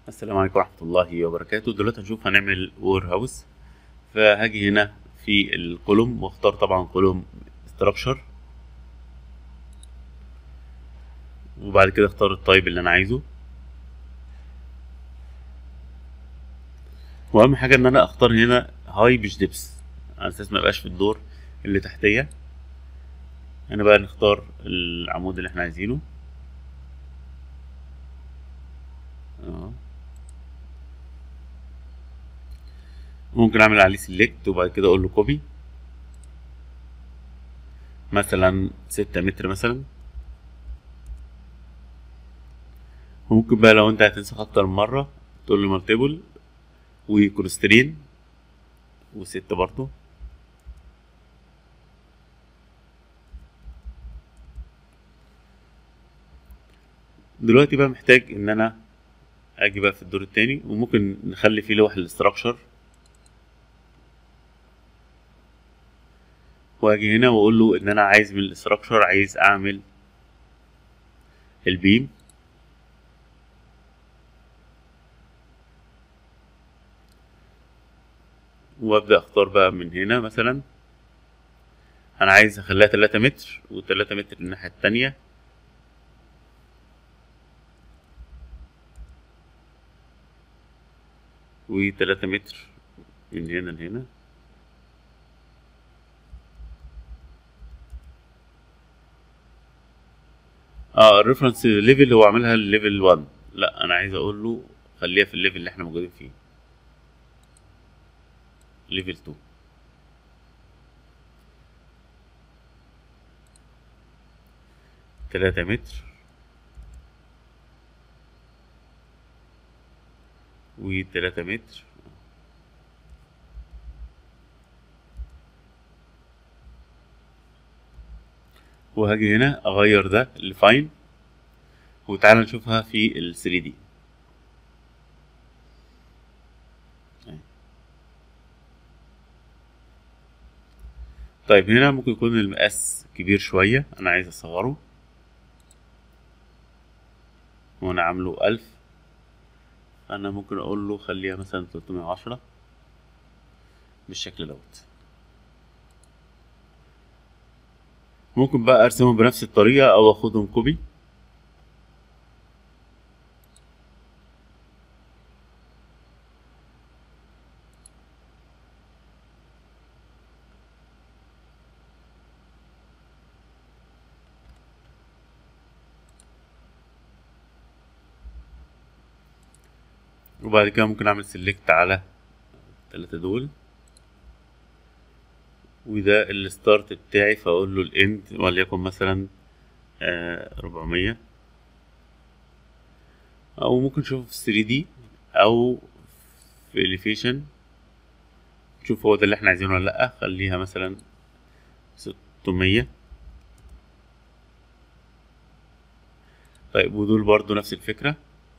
السلام عليكم ورحمة الله وبركاته دلوقتي هنشوف هنعمل وور هاوس فهاجي هنا في الكولوم واختار طبعا كولوم ستراكشر وبعد كده اختار التايب اللي انا عايزه واهم حاجة ان انا اختار هنا هاي مش ديبس على اساس ما يبقاش في الدور اللي تحتيه هنا بقى نختار العمود اللي احنا عايزينه اه ممكن اعمل عليه سيلكت وبعد كده اقول له كوبي مثلا ستة متر مثلا وممكن بقى لو انت هتنسخ اكتر من مرة تقول له مالتيبل وكونسترين وستة برضو دلوقتي بقى محتاج ان انا اجي بقى في الدور التاني وممكن نخلي فيه لوح الاستراكشر واجي هنا واقول له ان انا عايز من الاستراكشر عايز اعمل البيم وابدا اختار بقى من هنا مثلا انا عايز اخليها تلاتة متر وتلاتة متر الناحية التانية وتلاتة متر من هنا لهنا اه الريفرنس ليفل هو عاملها الليفل 1 لا انا عايز اقول له خليها في الليفل اللي احنا موجودين فيه ليفل 2 تلاتة متر وتلاتة متر وهاجي هنا اغير ده لفاين وتعالى نشوفها في ال 3 دي طيب هنا ممكن يكون المقاس كبير شوية انا عايز اصغره وانا عامله ألف انا ممكن اقول له خليها مثلا 310 بالشكل دوت ممكن بقى ارسمهم بنفس الطريقة او اخدهم كوبي وبعد كده ممكن اعمل سيلكت على التلاتة دول وده الستارت بتاعي فاقول له الاند وليكن مثلا ربعمية او ممكن نشوفه في 3 دي او في اليفيشن نشوف هو ده اللي احنا عايزينه ولا لا خليها مثلا ستمية طيب ودول برضو نفس الفكرة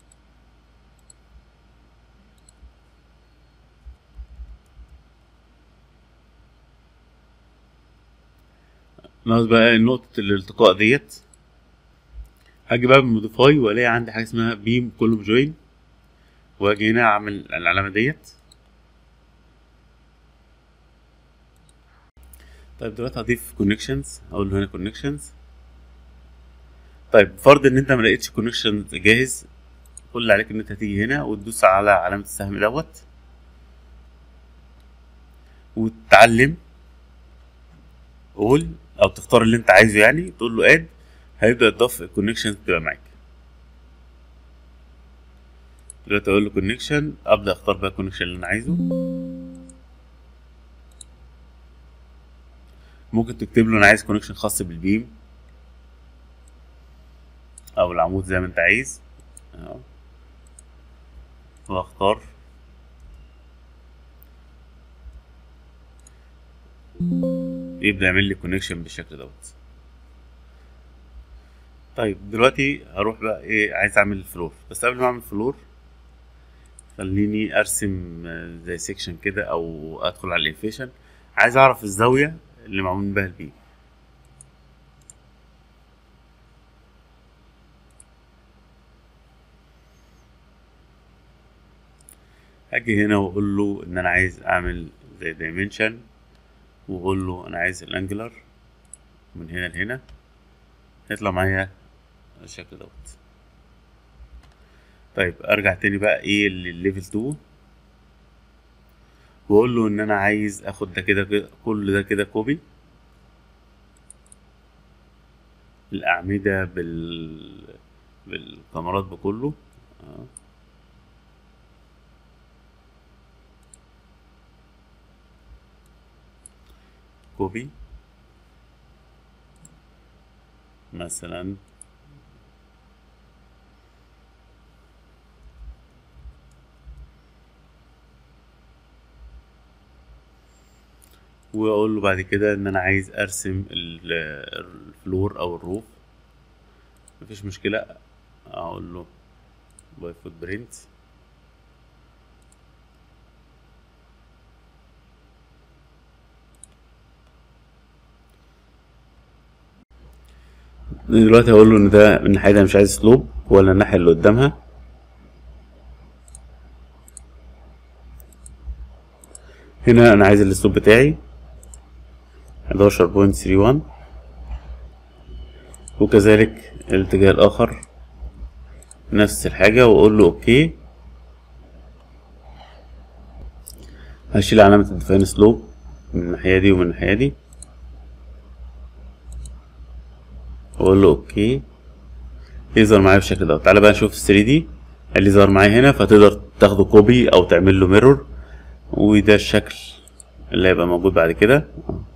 ناقص بقى نقطة الالتقاء ديت هاجي بقى بموديفاي والاقي عندي حاجة اسمها بيم كولوم جوين واجي هنا اعمل العلامة ديت طيب دلوقتي هضيف كونكشنز اقول له هنا كونكشنز طيب فرض ان انت ما لقيتش كونكشن جاهز كل اللي عليك ان انت هتيجي هنا وتدوس على علامة السهم دوت وتتعلم قول او تختار اللي انت عايزه يعني تقول له اد هيبدا يضاف الكونكشن تبقى معاك دلوقتي اقول له كونكشن ابدا اختار بقى الكونكشن اللي انا عايزه ممكن تكتب له انا عايز كونكشن خاص بالبيم او العمود زي ما انت عايز اهو واختار يبدا يعمل لي كونكشن بالشكل دوت طيب دلوقتي هروح بقى ايه عايز اعمل فلور بس قبل ما اعمل فلور خليني ارسم زي سيكشن كده او ادخل على الانفيشن عايز اعرف الزاويه اللي معمول بها البيم اجي هنا واقول له ان انا عايز اعمل زي دايمنشن واقول له انا عايز الانجلر من هنا لهنا يطلع معايا الشكل دوت طيب ارجع تاني بقى ايه للليفل 2 واقول له ان انا عايز اخد ده كده كده- كل ده كده كوبي الاعمده بال بالكاميرات بكله آه. كوبي مثلا واقول له بعد كده ان انا عايز ارسم ال- الفلور او الروف مفيش مشكلة اقول له باي فوت برينت دلوقتي هقول له ان ده الناحية دي أنا مش عايز سلوب ولا الناحية اللي قدامها هنا انا عايز الاسلوب بتاعي 11.31 وكذلك الاتجاه الاخر نفس الحاجة واقول له اوكي هشيل علامة الديفاين سلوب من الناحية دي ومن الناحية دي واقول له اوكي يظهر معايا بالشكل ده تعالى بقى نشوف 3 دي اللي ظهر معايا هنا فتقدر تاخده كوبي او تعمل له ميرور وده الشكل اللي هيبقى موجود بعد كده